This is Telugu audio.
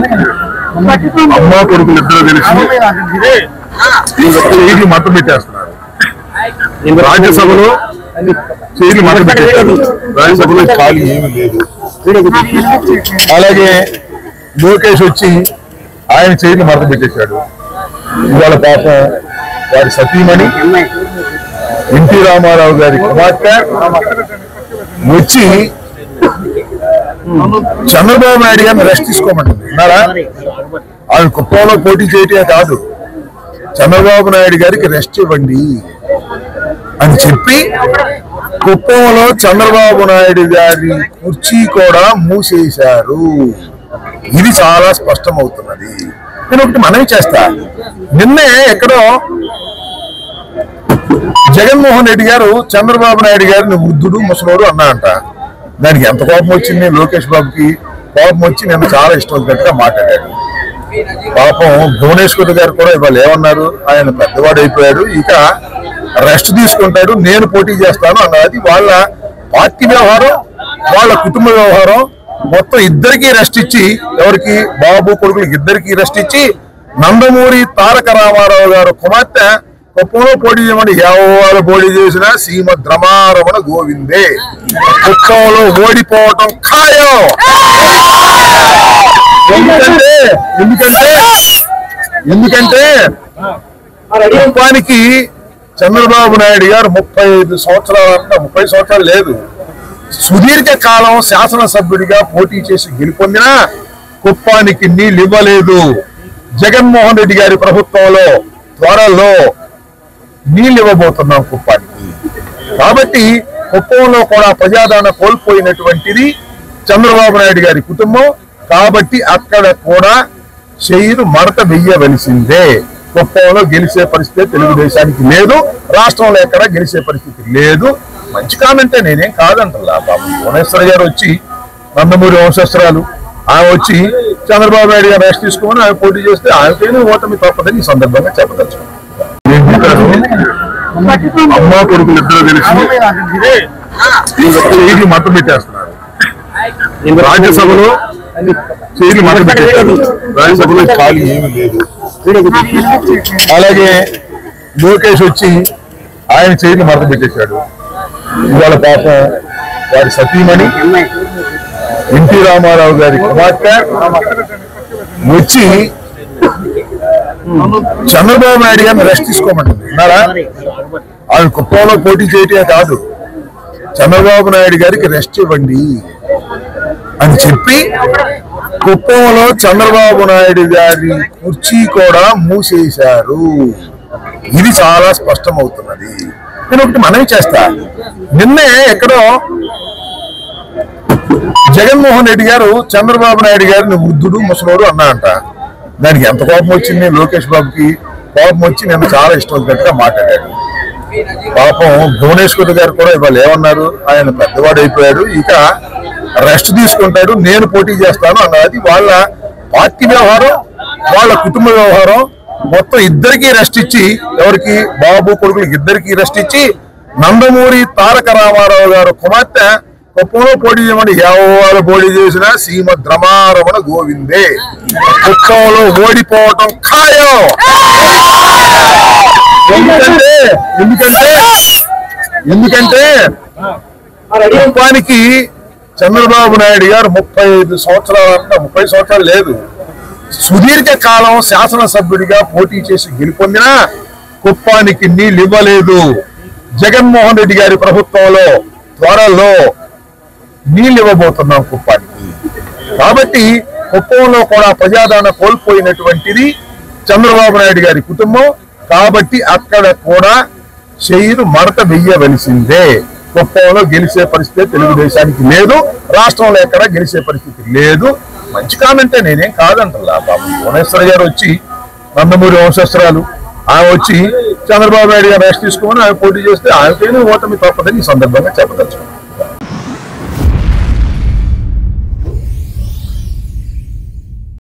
అమ్మ కొడుకులు ఇద్దరు కలిసి సీట్లు మతం పెట్టేస్తున్నారు రాజ్యసభలో సీట్లు మతం పెట్టేశారు రాజ్యసభలో ఖాళీ ఏమీ లేదు అలాగే లోకేష్ వచ్చి ఆయన చేతిని మడత పెట్టేశాడు ఇవాళ పాపం వారి సతీమణి ఎన్టీ రామారావు గారి కుమార్తె వచ్చి చంద్రబాబు నాయుడు గారిని రెస్ట్ తీసుకోమంటుంది విన్నారా ఆమె కుప్పంలో పోటీ చేయటమే కాదు చంద్రబాబు నాయుడు గారికి రెస్ట్ ఇవ్వండి అని చెప్పి కుప్పంలో చంద్రబాబు నాయుడు గారి కుర్చీ కూడా మూసేశారు ఇది చాలా స్పష్టమవుతున్నది నేను ఒకటి మనవి చేస్తా నిన్నే ఎక్కడో జగన్మోహన్ రెడ్డి గారు చంద్రబాబు నాయుడు గారిని వృద్ధుడు ముసలోడు అన్నా అంట దానికి ఎంత కోపం వచ్చింది లోకేష్ బాబుకి కోపం వచ్చి నేను చాలా ఇష్టం వచ్చినట్టుగా మాట్లాడాడు పాపం భువనేశ్వర్ గారు కూడా ఇవాళ ఏమన్నారు ఆయన పెద్దవాడు అయిపోయాడు ఇక రెస్ట్ తీసుకుంటాడు నేను పోటీ చేస్తాను అన్నది వాళ్ళ పార్టీ వ్యవహారం వాళ్ళ కుటుంబ వ్యవహారం మొత్తం ఇద్దరికి రెస్ట్ ఇచ్చి ఎవరికి బాబు కొడుకులకి ఇద్దరికి రెస్ట్ ఇచ్చి నందమూరి తారక రామారావు గారు కుమార్తె కుప్పంలో పోటీ చేయమని ఎవరు పోటీ చేసినా శ్రీమద్ రమారమణ గోవిందే కుప్పంలో ఓడిపోవటం ఖాయం ఎందుకంటే ఎందుకంటే ఎందుకంటే కుప్పానికి చంద్రబాబు నాయుడు గారు ముప్పై ఐదు సంవత్సరాల ముప్పై సంవత్సరాలు లేదు సుదీర్ఘ కాలం శాసనసభ్యుడిగా పోటీ చేసి గెలుపొందినా కుప్పానికి నీళ్ళు ఇవ్వలేదు జగన్మోహన్ రెడ్డి గారి ప్రభుత్వంలో త్వరలో నీళ్ళు ఇవ్వబోతున్నాం కుప్పానికి కాబట్టి కుప్పంలో కూడా ప్రజాదరణ కోల్పోయినటువంటిది చంద్రబాబు నాయుడు గారి కుటుంబం కాబట్టి అక్కడ కూడా చెయ్యిరు మడత వెయ్యవలసిందే కుప్పంలో గెలిచే పరిస్థితి తెలుగుదేశానికి లేదు రాష్ట్రంలో ఎక్కడ గెలిచే పరిస్థితి లేదు మంచి కామెంటే నేనేం కాదంటలా పాపం భువనేశ్వర గారు వచ్చి నందమూరి వంశస్త్రాలు ఆమె వచ్చి చంద్రబాబు నాయుడు గారు రెస్ట్ తీసుకుని ఆమె పోటీ చేస్తే ఆమెకైనా ఓటమి తప్పదని ఈ సందర్భంగా చెప్పదలుచుకున్నాను అమ్మ కొడుకులు ఇద్దరు కలిసి సీట్లు మతం పెట్టేస్తున్నారు రాజ్యసభలో సీట్లు మతం పెట్టేశారు రాజ్యసభలో ఖాళీ ఏమీ లేదు అలాగే లోకేష్ వచ్చి ఆయన చేతిని మడత పెట్టేశాడు ఇవాళ పాపం వారి సతీమణి ఎన్టీ రామారావు గారి కుమార్తె వచ్చి చంద్రబాబు నాయుడు గారిని రెస్ట్ తీసుకోమంటుంది విన్నారా ఆమె కుప్పంలో పోటీ చేయటమే కాదు చంద్రబాబు నాయుడు గారికి రెస్ట్ ఇవ్వండి అని చెప్పి కుప్పంలో చంద్రబాబు నాయుడు గారి కుర్చీ కూడా మూసేశారు ఇది చాలా స్పష్టమవుతున్నది నేను ఒకటి మనవి చేస్తా నిన్నే ఎక్కడో జగన్మోహన్ రెడ్డి గారు చంద్రబాబు నాయుడు గారిని వృద్ధుడు ముసలోడు అన్నా అంట దానికి ఎంత కోపం వచ్చింది లోకేష్ బాబుకి కోపం వచ్చి నేను చాలా ఇష్టం వచ్చినట్టుగా మాట్లాడాడు పాపం భువనేశ్వర్ గారు కూడా ఇవాళ ఏమన్నారు ఆయన పెద్దవాడు అయిపోయాడు ఇక రెస్ట్ తీసుకుంటాడు నేను పోటీ చేస్తాను అన్నది వాళ్ళ పార్టీ వ్యవహారం వాళ్ళ కుటుంబ వ్యవహారం మొత్తం ఇద్దరికి రెస్ట్ ఇచ్చి ఎవరికి బాబు కొడుకులకి ఇద్దరికి రెస్ట్ ఇచ్చి నందమూరి తారక రామారావు గారు కుమార్తె కుప్పంలో పోటీ చేయమని ఎవరు పోటీ చేసినా శ్రీమద్ రమారమణ గోవిందే కుప్పంలో ఓడిపోవటం ఖాయం ఎందుకంటే ఎందుకంటే ఎందుకంటే కుప్పానికి చంద్రబాబు నాయుడు గారు ముప్పై ఐదు సంవత్సరాల ముప్పై సంవత్సరాలు లేదు సుదీర్ఘ కాలం శాసనసభ్యుడిగా పోటీ చేసి గెలుపొందినా కుప్పానికి నీళ్ళు ఇవ్వలేదు జగన్మోహన్ రెడ్డి గారి ప్రభుత్వంలో త్వరలో నీళ్ళు ఇవ్వబోతున్నాం కుప్పానికి కాబట్టి కుప్పంలో కూడా ప్రజాదరణ కోల్పోయినటువంటిది చంద్రబాబు నాయుడు గారి కుటుంబం కాబట్టి అక్కడ కూడా చెయ్యిరు మడత వెయ్యవలసిందే కుప్పంలో గెలిచే పరిస్థితి తెలుగుదేశానికి లేదు రాష్ట్రంలో ఎక్కడ గెలిచే పరిస్థితి లేదు మంచి కామెంటే నేనేం కాదంటలా పాపం భువనేశ్వర గారు వచ్చి నందమూరి వంశస్త్రాలు ఆమె వచ్చి చంద్రబాబు నాయుడు గారు రెస్ట్ తీసుకుని ఆమె పోటీ చేస్తే ఆమెకైనా ఓటమి తప్పదని ఈ సందర్భంగా చెప్పదలుచుకున్నాను